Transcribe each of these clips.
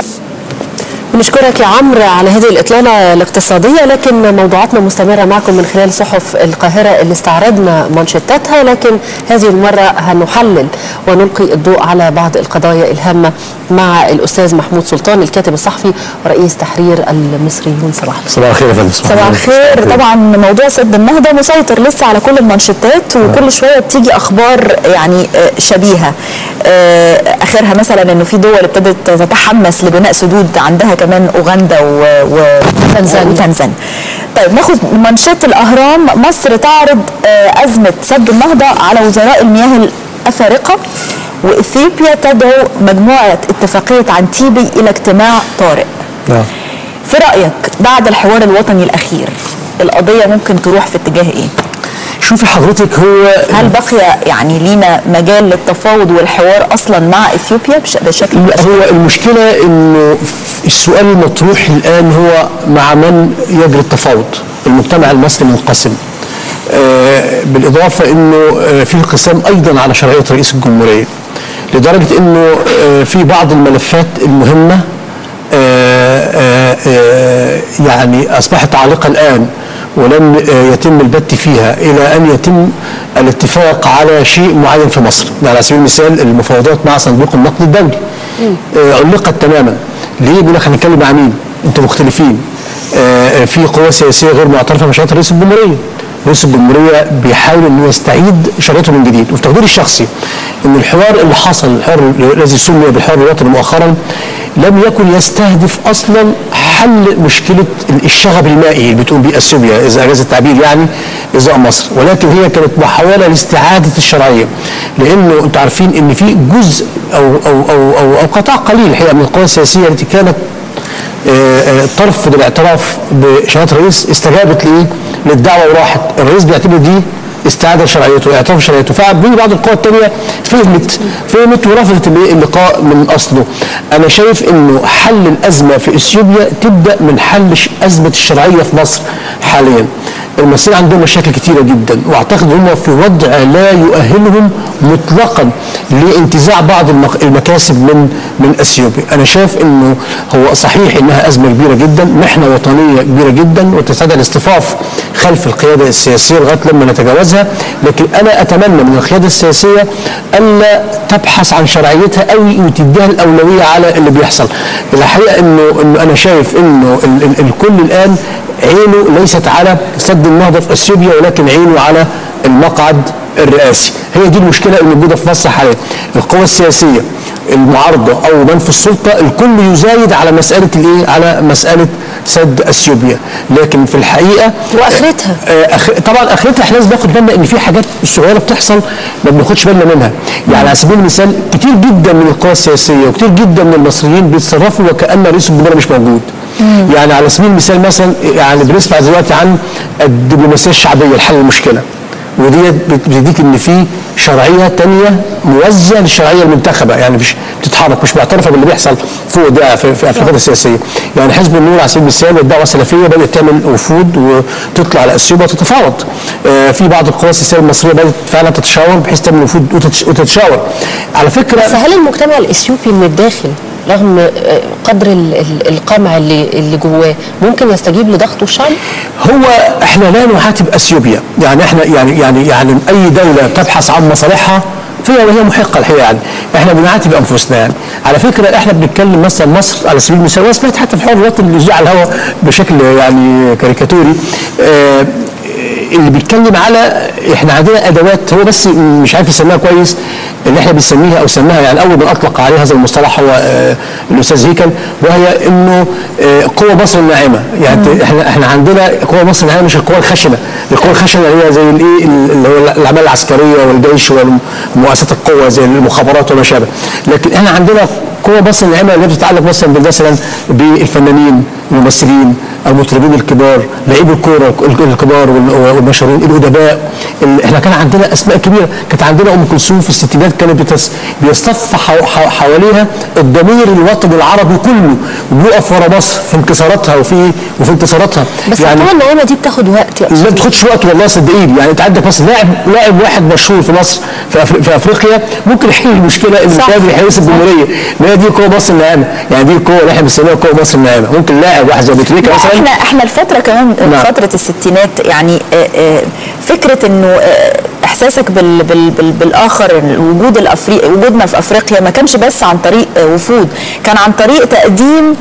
بنشكرك يا عمرو على هذه الإطلالة الاقتصادية لكن موضوعاتنا مستمرة معكم من خلال صحف القاهرة اللي استعرضنا منشطاتها لكن هذه المرة هنحلل ونلقي الضوء على بعض القضايا الهامة مع الأستاذ محمود سلطان الكاتب الصحفي ورئيس تحرير المصريون صباح الخير صباح الخير يا فندم صباح الخير طبعا موضوع سد النهضه مسيطر لسه على كل المانشيتات وكل شويه بتيجي اخبار يعني آه، شبيهه آه، اخرها مثلا انه في دول ابتدت تتحمس لبناء سدود عندها كمان اوغندا و... و... تنزانيا. وتنزانيا طيب ناخد منشط الاهرام مصر تعرض آه، ازمه سد النهضه على وزراء المياه الافارقه واثيوبيا تدعو مجموعه اتفاقيه عن تيبي الى اجتماع طارئ نعم في رايك بعد الحوار الوطني الاخير القضيه ممكن تروح في اتجاه ايه شوفي حضرتك هو هل بقي يعني لينا مجال للتفاوض والحوار اصلا مع اثيوبيا بش- بشكل لا، هو المشكلة انه السؤال المطروح الان هو مع من يجري التفاوض المجتمع المصري منقسم آه، بالاضافة انه آه، في انقسام ايضا على شرعية رئيس الجمهورية لدرجة انه آه، في بعض الملفات المهمة آه، آه، آه، يعني اصبحت عالقة الان ولم آه، يتم البت فيها الى ان يتم الاتفاق على شيء معين في مصر يعني على سبيل المثال المفاوضات مع صندوق النقد الدولي آه، علقت تماما ليه بيقول لك هنتكلم مع مين انتوا مختلفين آه، آه، في قوى سياسيه غير معترفه بشرعيه رئيس الجمهوريه رئيس الجمهوريه بيحاول انه يستعيد شرعيته من جديد وفي تقديري الشخصي ان الحوار اللي حصل الحوار الذي سمي بالحوار الوطني مؤخرا لم يكن يستهدف اصلا حل مشكله الشغب المائي اللي بتقوم بيه اثيوبيا اذا اجاز التعبير يعني ازاء مصر ولكن هي كانت محاوله لاستعاده الشرعيه لانه انتوا عارفين ان في جزء او او او او, أو قطاع قليل الحقيقه من القوى السياسيه التي كانت آه، آه، ترفض الاعتراف بشهاده الرئيس استجابت لايه؟ للدعوه وراحت، الرئيس بيعتبر دي استعاده شرعيته اعتراف بشرعيته فبيجي بعض القوى الثانيه فهمت فهمت ورفضت الإيه؟ اللقاء من اصله. انا شايف انه حل الازمه في اثيوبيا تبدا من حل ش- ازمه الشرعيه في مصر حاليا. المصريين عندهم مشاكل كثيره جدا واعتقد هم في وضع لا يؤهلهم مطلقا لانتزاع بعض المك- المكاسب من من اثيوبيا، انا شايف انه هو صحيح انها ازمه كبيره جدا، محنه وطنيه كبيره جدا وتستدعي الاصطفاف خلف القياده السياسيه لغايه لما نتجاوزها، لكن انا اتمنى من القياده السياسيه الا تبحث عن شرعيتها قوي وتديها الاولويه على اللي بيحصل. الحقيقه انه انه انا شايف انه ال- ال- الكل الان عينه ليست على سد النهضه في اثيوبيا ولكن عينه على المقعد الرئاسي هي دي المشكله الموجوده في مصر حاليا القوى السياسيه المعارضه او من في السلطه الكل يزايد على مساله الايه على مساله سد اثيوبيا لكن في الحقيقه واخرتها آه، أخ... طبعا اخرتها احنا لازم ناخد بالنا ان في حاجات صغيره بتحصل ما بناخدش بالنا منها يعني على سبيل المثال كتير جدا من القوى السياسيه وكتير جدا من المصريين بيتصرفوا وكان رئيس الجمهوريه مش موجود يعني على سبيل المثال مثلا يعني بنسمع دلوقتي عن الدبلوماسيه الشعبيه لحل المشكله ودي بتديك ان في شرعيه تانية موازيه للشرعيه المنتخبه يعني مش بتتحرك مش معترفه باللي بيحصل فوق ده في, في افريقيا السياسيه يعني حزب النور على سبيل المثال والدعوه السلفيه بدات تعمل وفود وتطلع على اثيوبيا وتتفاوض آه في بعض القوى السياسيه المصريه بدات فعلا تتشاور بحيث تعمل وفود وتتش- وتتشاور على فكره بس هل المجتمع الاثيوبي من الداخل رغم آه، قدر ال- ال- القمع اللي اللي جواه ممكن يستجيب لضغطه الشعبي؟ هو احنا لا نحاتب اثيوبيا يعني احنا يعني يعني يعني اي دوله تبحث عن مصالحها فيها وهي محقه الحقيقه يعني احنا بنعاتب انفسنا يعني على فكره احنا بنتكلم مثلا مصر على سبيل المثال وانا سمعت حتى في حوار الوطن اللي جه على الهواء بشكل يعني كاريكاتوري آه اللي بيتكلم على احنا عندنا ادوات هو بس مش عارف يسميها كويس اللي احنا بنسميها او سماها يعني اول من اطلق عليه هذا المصطلح هو آه الاستاذ هيكل وهي انه آه قوه مصر الناعمه يعني احنا احنا عندنا قوه مصر الناعمه مش القوه الخشنه القوه الخشنه اللي هي زي الايه اللي هو الاعمال العسكريه والجيش ومؤسسات القوه زي المخابرات وما شابه لكن احنا عندنا قوة مصر الناعمة اللي بتتعلق مثلا مثلا بالفنانين الممثلين المطربين الكبار لاعبي الكورة الكبار وال- والمشهورين الأدباء ال- احنا كان عندنا اسماء كبيره كانت عندنا ام كلثوم في الستينات كانت بتس بيصطف حو- حو- حواليها الضمير الوطني العربي كله وبيقف ورا مصر في انكساراتها وفي وفي انتصاراتها بس يعني البطوله الناعمه دي بتاخد وقت يا ما أستاذ. بتاخدش وقت والله صدقيني يعني انت عندك مثلا لاعب لاعب واحد مشهور في مصر في, أفري في افريقيا ممكن يحل المشكله ان صح. مش قادر يحرس الجمهوريه ما هي دي قوه مصر الناعمه يعني دي القوه اللي احنا بنسميها قوه مصر الناعمه ممكن لاعب واحد زي بوتريكا لا، مثلا احنا احنا الفتره كمان نعم. فتره الستينات يعني آه، آه، فكره انه آه، احساسك بال بال بال بالاخر الوجود الافريقي وجودنا في افريقيا ما كانش بس عن طريق آه، وفود كان عن طريق تقديم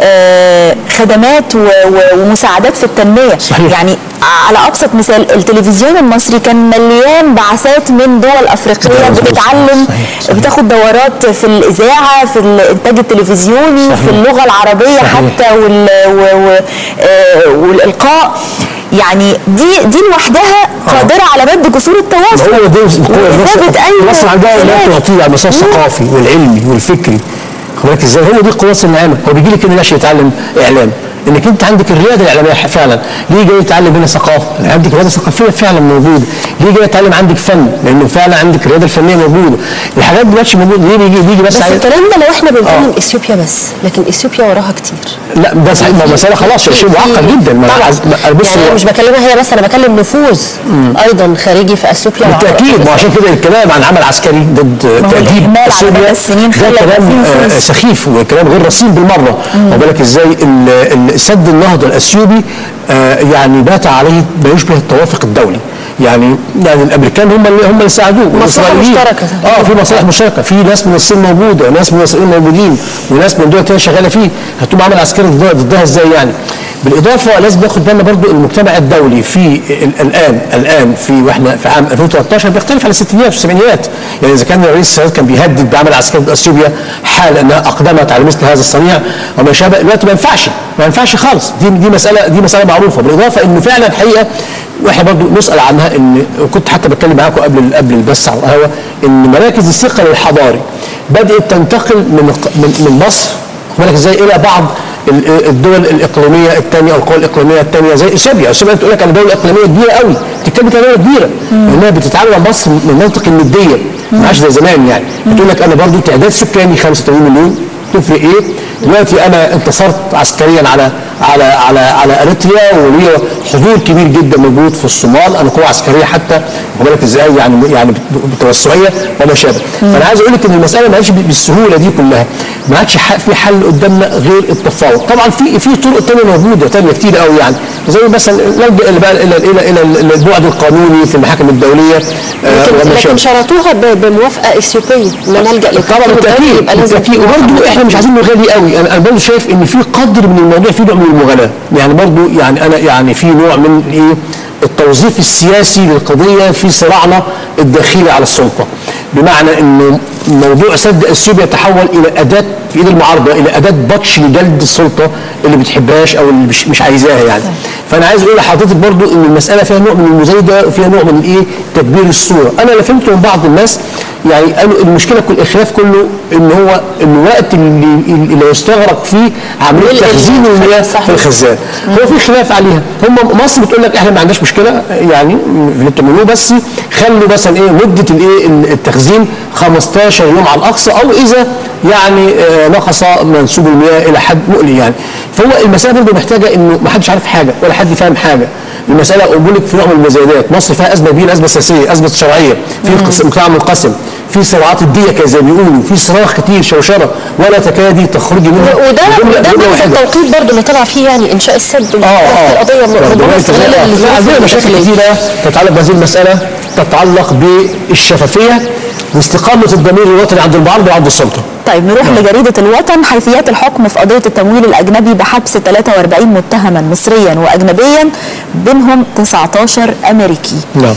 آه، خدمات و- و- ومساعدات في التنميه صحيح. يعني على ابسط مثال التلفزيون المصري كان مليان بعثات من دول افريقيه مظبوط. بتتعلم صحيح. صحيح. بتاخد دورات في الاذاعه في الانتاج التلفزيوني صحيح. في اللغه العربيه صحيح. حتى وال و و آه، والالقاء يعني دي دي لوحدها قادره على مد جسور التواصل هو دي القوه وإثابة أي مصر عندها لا خلاف. تعطيه على المستوى مم. الثقافي والعلمي والفكري خد بالك ازاي هو دي القوه مصر الناعمه هو بيجي لك هنا ناشئ يتعلم اعلام انك انت عندك الرياده الاعلاميه فعلا ليه جاي يتعلم هنا ثقافه عندك رياده ثقافيه فعلا موجوده ليه جاي يتعلم عندك فن لانه فعلا عندك الرياده الفنيه موجوده الحاجات دي مش موجوده ليه بيجي بيجي بس, بس عايز- الكلام ده لو احنا بنتكلم آه. اثيوبيا بس لكن اثيوبيا وراها كتير لا ده صحيح ما هو مساله خلاص شيء في- معقد في- جدا ما طبعا عايز- ما- بص يعني هو- انا مش بكلمها هي بس انا بكلم نفوذ ايضا خارجي في اثيوبيا بالتاكيد ما هو عشان كده الكلام عن عمل عسكري ضد هو تأديب الإهمال على اثيوبيا مدى السنين ده خلى كلام يبقى فيه آه، نفوذ. سخيف وكلام غير رصين بالمره واخد بالك ازاي ال- ال- سد النهضه الاثيوبي آه، يعني بات عليه ما يشبه التوافق الدولي يعني يعني الامريكان هم اللي هم اللي ساعدوه مصلحة والإسرائيليين. مشتركة. اه في مصالح مشتركه في ناس من الصين موجوده ناس من الاسرائيليين موجودين وناس من دول تانية شغاله فيه هتقوم عمل عسكري ضدها ضدها ازاي يعني بالاضافه لازم ناخد بالنا برضو المجتمع الدولي في ال- الان الان في واحنا في عام 2013 بيختلف عن الستينيات والسبعينيات يعني اذا كان الرئيس السادات كان بيهدد بعمل عسكري ضد اثيوبيا حال انها اقدمت على مثل هذا الصنيع وما شابه دلوقتي ما ينفعش ما ينفعش خالص دي دي مساله دي مساله معروفه بالاضافه انه فعلا الحقيقه واحنا برضو نسال عنها ان وكنت حتى بتكلم معاكم قبل قبل البث على القهوه ان مراكز الثقل الحضاري بدات تنتقل من من من مصر خد بالك ازاي الى بعض ال- الدول الاقليميه الثانيه او القوى الاقليميه الثانيه زي اثيوبيا، اثيوبيا تقول لك انا دوله اقليميه كبيره قوي، بتتكلم كده دوله كبيره لانها بتتعامل مع مصر من منطق النديه ما عادش زي زمان يعني، بتقول لك انا برضو تعداد سكاني 85 مليون تفرق ايه؟ دلوقتي انا انتصرت عسكريا على على على على اريتريا وليا حضور كبير جدا موجود في الصومال انا قوه عسكريه حتى واخد بالك ازاي يعني يعني بتوسعيه وما شابه فانا عايز اقول لك ان المساله ما عادش بالسهوله دي كلها ما عادش ح- في حل قدامنا غير التفاوض طبعا في في طرق ثانيه موجوده ثانيه كتير قوي يعني زي مثلا نلجا الى بقى الى الى الى الى البعد القانوني في المحاكم الدوليه آه، لكن, وما لكن شابه شرطوها ب- بموافقه اثيوبيه ان نلجا طبعا للتحكيم الدولي بالتاكيد يبقى لازم بالتاكيد وبرضه احنا مش عايزين نغالي قوي انا انا برضه شايف ان في قدر من الموضوع في نوع من المغالاه يعني برضه يعني انا يعني في نوع من ايه التوظيف السياسي للقضيه في صراعنا الداخلي على السلطه بمعنى انه موضوع سد اثيوبيا تحول الى اداه في ايد المعارضه الى اداه بطش لجلد السلطه اللي بتحبهاش او اللي مش, مش عايزاها يعني فانا عايز اقول لحضرتك برضو ان المساله فيها نوع من المزايده وفيها نوع من ايه تكبير الصوره انا اللي فهمته من بعض الناس يعني قالوا المشكله كل الخلاف كله ان هو الوقت اللي اللي يستغرق فيه عمليه ال- تخزين ال- المياه صحيح. في الخزان هو في خلاف عليها هم مصر بتقول لك احنا ما عندناش مشكله يعني في اللي بتعملوه بس خلوا مثلا ايه مده الايه التخزين 15 يوم على الاقصى او اذا يعني آه، نقص منسوب المياه الى حد مؤلم يعني فهو المساله برضه محتاجه انه ما حدش عارف حاجه ولا حد فاهم حاجه المساله بقول لك في نوع من المزايدات مصر فيها ازمه كبيره ازمه سياسيه ازمه شرعيه في قص- مجتمع منقسم في صراعات الديه زي ما بيقولوا في صراخ كتير شوشره ولا تكادي تخرجي منها وده بجملة- وده بجملة نفس واحدة. التوقيت برضه اللي طلع فيه يعني انشاء السد اه اه القضيه ربما دلوقتي استغلال لا، الظروف عندنا مشاكل الداخلية. كثيره تتعلق بهذه المساله تتعلق بالشفافيه واستقامه الضمير الوطني عند المعارضه وعند السلطه. طيب نروح لجريدة الوطن حيثيات الحكم في قضية التمويل الأجنبي بحبس 43 متهما مصريا وأجنبيا بينهم 19 أمريكي نعم.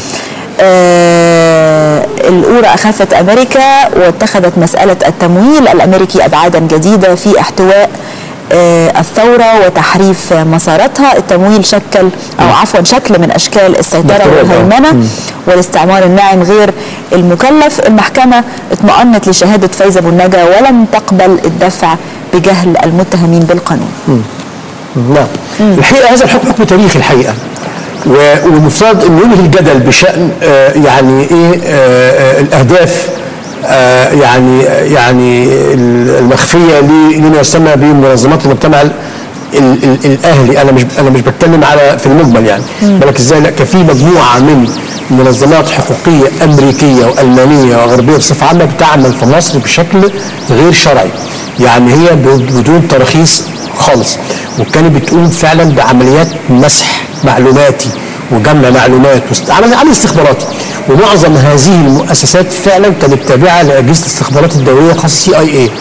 آه الأولى أخافت أمريكا واتخذت مسألة التمويل الأمريكي أبعادا جديدة في احتواء آه الثورة وتحريف مساراتها التمويل شكل أو عفوا شكل من أشكال السيطرة الاحتواء، آه. والهيمنة والاستعمار الناعم غير المكلف المحكمة اطمأنت لشهادة فايزة بنجا ولم تقبل الدفع بجهل المتهمين بالقانون نعم. الحقيقه هذا الحكم حكم تاريخي الحقيقه. و- والمفترض انه ينهي الجدل بشان آه، يعني ايه آه، آه، الاهداف آه، يعني يعني المخفيه ل- لما يسمى بمنظمات المجتمع ال- ال- ال- الاهلي انا مش انا مش بتكلم على في المجمل يعني بالك ازاي لا كان في مجموعه من منظمات حقوقيه امريكيه والمانيه وغربيه بصفه عامه بتعمل في مصر بشكل غير شرعي يعني هي ب- بدون تراخيص خالص وكانت بتقوم فعلا بعمليات مسح معلوماتي وجمع معلومات واست- عمل عمل استخباراتي ومعظم هذه المؤسسات فعلا كانت تابعه لاجهزه الاستخبارات الدوليه خاصه سي اي اي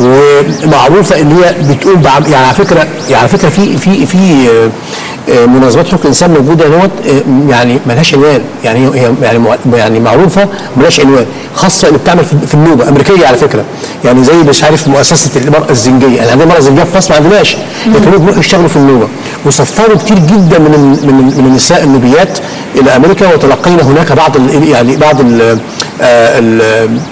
ومعروفه ان هي بتقوم بعم يعني على فكره يعني على فكره في في في آه، آه، منظمات حقوق الانسان موجوده هنا يعني ملهاش عنوان يعني هي يعني مع- يعني معروفه ملهاش عنوان خاصه اللي بتعمل في- في النوبه امريكيه على فكره يعني زي مش عارف مؤسسه المراه الزنجيه يعني عندنا المراه الزنجيه في مصر ما عندناش لكن هم بيروحوا يشتغلوا في النوبه وسفروا كتير جدا من ال- من ال- من النساء النوبيات الى امريكا وتلقينا هناك بعض ال- يعني بعض ال ال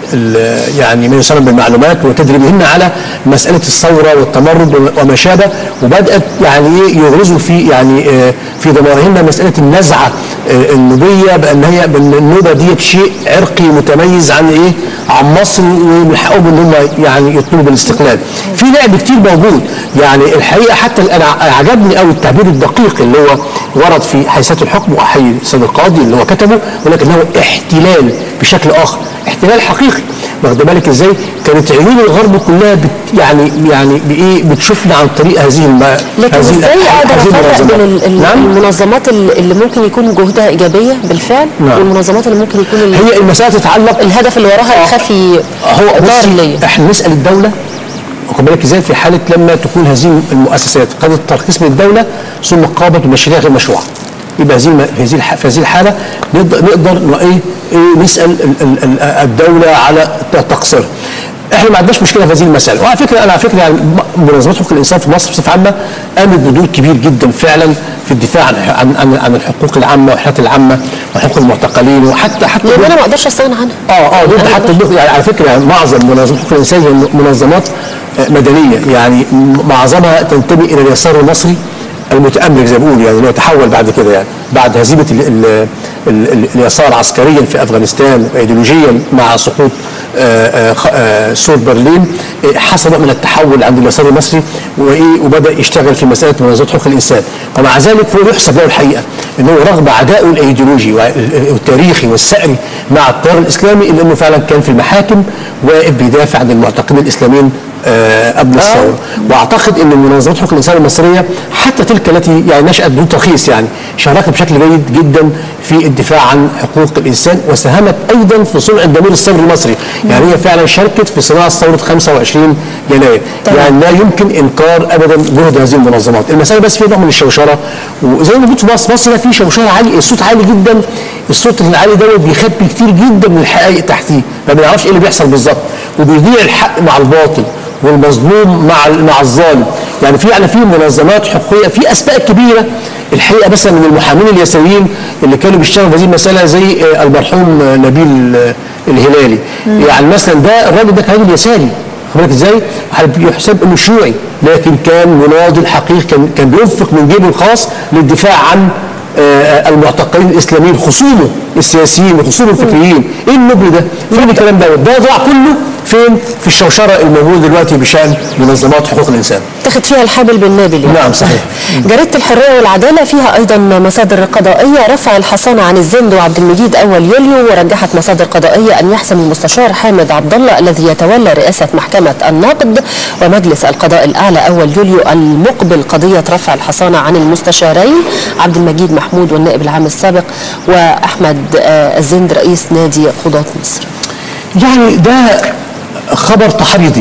ال يعني ما يسمى بالمعلومات وتدريبهن على مساله الثوره والتمرد وما شابه وبدات يعني ايه يغرزوا في يعني آه، في دماغهن مساله النزعه آه، النوبيه بان هي بان النوبه ديت شيء عرقي متميز عن ايه؟ عن مصر ومن حقهم ان هم يعني يطلبوا بالاستقلال. في لعب كتير موجود يعني الحقيقه حتى انا عجبني قوي التعبير الدقيق اللي هو ورد في حيثيات الحكم واحيي السيد القاضي اللي هو كتبه ولكن هو احتلال بشكل اخر احتلال حقيقي واخد بالك ازاي؟ كانت عيون الغرب كلها بت يعني يعني بايه بتشوفنا عن طريق هذه الم... لكن هذه ازاي ال- اقدر هذه افرق بين ال- ال- نعم المنظمات ال- اللي ممكن يكون جهدها ايجابيه بالفعل نعم. والمنظمات اللي ممكن يكون ال- هي المساله تتعلق الهدف اللي وراها الخفي هو ضار بصي ليا احنا نسال الدوله واخد بالك ازاي في حاله لما تكون هذه المؤسسات خدت ترخيص من الدوله ثم قامت بمشاريع غير مشروعه يبقى هذه الم- في هذه الح- في هذه الحاله نقدر نقدر ن- ايه إيه نسال ال- ال- ال- الدوله على ت- تقصيرها. احنا ما عندناش مشكله في هذه المساله وعلى فكره انا على فكره يعني م- منظمات حقوق الانسان في مصر بصفه عامه قامت بدور كبير جدا فعلا في الدفاع عن عن عن, عن الحقوق العامه والحياه العامه وحقوق المعتقلين وحتى حتى لان انا ما اقدرش استغنى عنها اه اه ضد أنا حتى ضد يعني على فكره يعني معظم منظمات حقوق الانسان هي منظمات آه، مدنيه يعني م- معظمها تنتمي الى اليسار المصري المتامرك زي ما بيقولوا يعني اللي هو تحول بعد كده يعني بعد هزيمه ال ال ال ال اليسار عسكريا في افغانستان وايديولوجيا مع سقوط آه، آه، خ- آه، سور برلين آه، حصل نوع من التحول عند اليسار المصري وايه وبدا يشتغل في مساله منظمات حقوق الانسان ومع ذلك هو يحسب له الحقيقه ان هو رغم عدائه الايديولوجي والتاريخي والسأري مع التيار الاسلامي الا انه فعلا كان في المحاكم واقف بيدافع عن المعتقلين الاسلاميين آه، قبل الثوره واعتقد ان منظمات حقوق الانسان المصريه حتى تلك التي يعني نشات بدون ترخيص يعني شاركت بشكل جيد جدا في الدفاع عن حقوق الانسان وساهمت ايضا في صنع الضمير الثوري المصري يعني هي فعلا شاركت في صناعه ثوره 25 يناير يعني لا يمكن انكار ابدا جهد هذه المنظمات المساله بس في نوع من الشوشره وزي ما موجود في مصر مصر هنا في شوشره عالي الصوت عالي جدا الصوت العالي دوت بيخبي كتير جدا من الحقائق تحتيه ما بنعرفش ايه اللي بيحصل بالظبط وبيضيع الحق مع الباطل والمظلوم مع مع الظالم يعني في يعني في منظمات حقوقيه في اسماء كبيره الحقيقه مثلا من المحامين اليساريين اللي كانوا بيشتغلوا في هذه المساله زي آه، المرحوم آه، نبيل آه، الهلالي يعني مثلا ده الراجل ده كان راجل يساري خد بالك ازاي؟ يحسب انه شيوعي لكن كان مناضل حقيقي كان كان بينفق من جيبه الخاص للدفاع عن آه، المعتقلين الاسلاميين خصومه السياسيين وخصومه الفكريين ايه النبل ده؟ فين الكلام دوت؟ ده ضاع كله فين؟ في الشوشره الموجوده دلوقتي بشان منظمات حقوق الانسان. تاخد فيها الحابل بالنابل يعني. نعم، صحيح. جريدة الحرية والعدالة فيها أيضا مصادر قضائية رفع الحصانة عن الزند وعبد المجيد أول يوليو ورجحت مصادر قضائية أن يحسم المستشار حامد عبد الله الذي يتولى رئاسة محكمة النقد ومجلس القضاء الأعلى أول يوليو المقبل قضية رفع الحصانة عن المستشارين عبد المجيد محمود والنائب العام السابق وأحمد آه، الزند رئيس نادي قضاة مصر يعني ده خبر تحريضي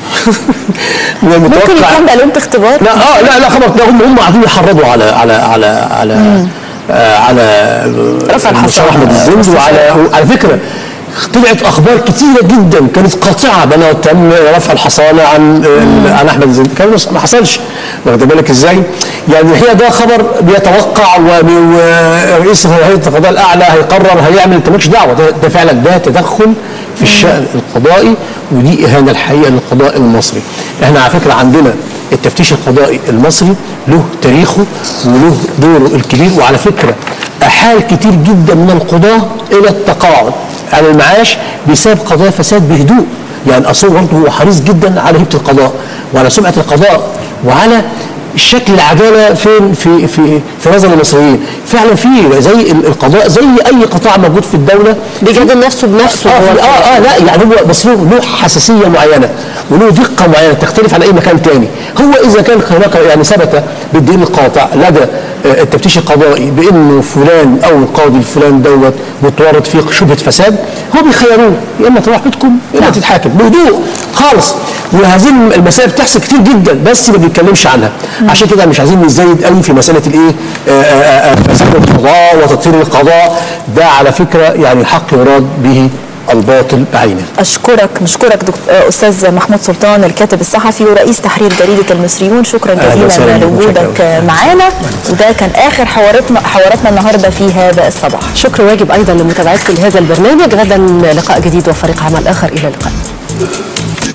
من ممكن المتوقع يكون ده لون اختبار لا اه لا لا خبر ده هم هم قاعدين يحرضوا على على على على آه على رفع الحصانة. المستشار احمد الزند وعلى وعلى فكره طلعت اخبار كثيره جدا كانت قاطعه بانه تم رفع الحصانه عن آه، عن احمد الزند كان ما حصلش واخد بالك ازاي؟ يعني هي ده خبر بيتوقع وم- ورئيس هيئه القضاء الاعلى هيقرر هيعمل انت مالكش دعوه ده, ده فعلا ده تدخل في الشان القضائي ودي اهانه الحقيقه للقضاء المصري. احنا على فكره عندنا التفتيش القضائي المصري له تاريخه وله دوره الكبير وعلى فكره احال كتير جدا من القضاه الى التقاعد على المعاش بسبب قضايا فساد بهدوء يعني اصل برضه هو حريص جدا على هيبه القضاء وعلى سمعه القضاء وعلى شكل العداله فين في في في نظر المصريين فعلا في زي ال- القضاء زي اي قطاع موجود في الدوله بيجادل نفسه بنفسه اه هو في- اه اه لا يعني هو بس له له حساسيه معينه وله دقه معينه تختلف عن اي مكان تاني هو اذا كان هناك يعني ثبت بالدليل القاطع لدى آه، التفتيش القضائي بانه فلان او القاضي الفلان دوت متورط فيه شبهه فساد هو بيخيروه يا اما تروح بيتكم يا اما تتحاكم بهدوء خالص وهذه المسائل بتحصل كتير جدا بس ما بيتكلمش عنها عشان كده مش عايزين نزيد قوي في مساله الايه آه، آه، آه، فساد القضاء وتطهير القضاء ده على فكره يعني حق يراد به الباطل بعينه اشكرك نشكرك دكتور استاذ محمود سلطان الكاتب الصحفي ورئيس تحرير جريده المصريون شكرا أهلا وسهلا جزيلا بكم. لوجودك شكراً. معانا وده كان اخر حواراتنا حواراتنا النهارده في هذا الصباح شكر واجب ايضا لمتابعتكم لهذا البرنامج غدا لقاء جديد وفريق عمل اخر الى اللقاء